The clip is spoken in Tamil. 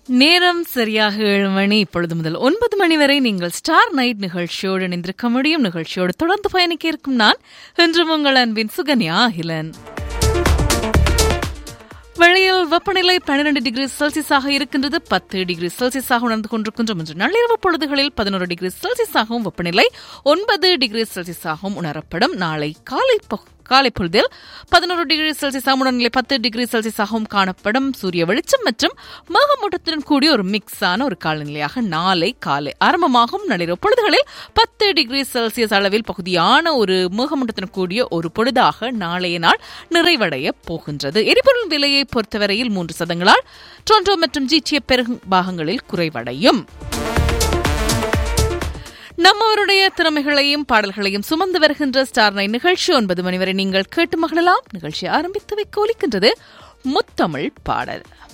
நேரம் சரியாக ஏழு மணி இப்பொழுது முதல் ஒன்பது மணி வரை நீங்கள் ஸ்டார் நைட் நிகழ்ச்சியோடு இணைந்திருக்க முடியும் நிகழ்ச்சியோடு தொடர்ந்து பயணிக்க இருக்கும் நான் இன்றும் உங்கள் அன்பின் சுகன்யா அகிலன் வெளியில் வெப்பநிலை பன்னிரண்டு டிகிரி செல்சியஸாக இருக்கின்றது பத்து டிகிரி செல்சியஸாக உணர்ந்து கொண்டிருக்கின்றோம் என்று நள்ளிரவு பொழுதுகளில் பதினோரு டிகிரி செல்சியஸாகவும் வெப்பநிலை ஒன்பது டிகிரி செல்சியஸாகவும் உணரப்படும் நாளை காலை பொ- காலை பொழுதில் பதினோரு டிகிரி செல்சியஸாகவும் உடல்நிலை பத்து டிகிரி செல்சியஸாகவும் காணப்படும் சூரிய வெளிச்சம் மற்றும் மேகமூட்டத்துடன் கூடிய ஒரு மிக்ஸான ஒரு காலநிலையாக நாளை காலை ஆரம்பமாகும் நள்ளிரவு பொழுதுகளில் பத்து டிகிரி செல்சியஸ் அளவில் பகுதியான ஒரு மேகமூட்டத்துடன் கூடிய ஒரு பொழுதாக நாளைய நாள் நிறைவடைய போகின்றது எரிபொருள் விலையை பொறுத்தவரையில் மூன்று சதங்களால் டொரண்டோ மற்றும் ஜிடிஏ பெரும்பாகங்களில் குறைவடையும் நம்மவருடைய திறமைகளையும் பாடல்களையும் சுமந்து வருகின்ற ஸ்டார் நைன் நிகழ்ச்சி ஒன்பது மணி வரை நீங்கள் கேட்டு மகிழலாம் நிகழ்ச்சி ஆரம்பித்து வைக்க ஒலிக்கின்றது முத்தமிழ் பாடல்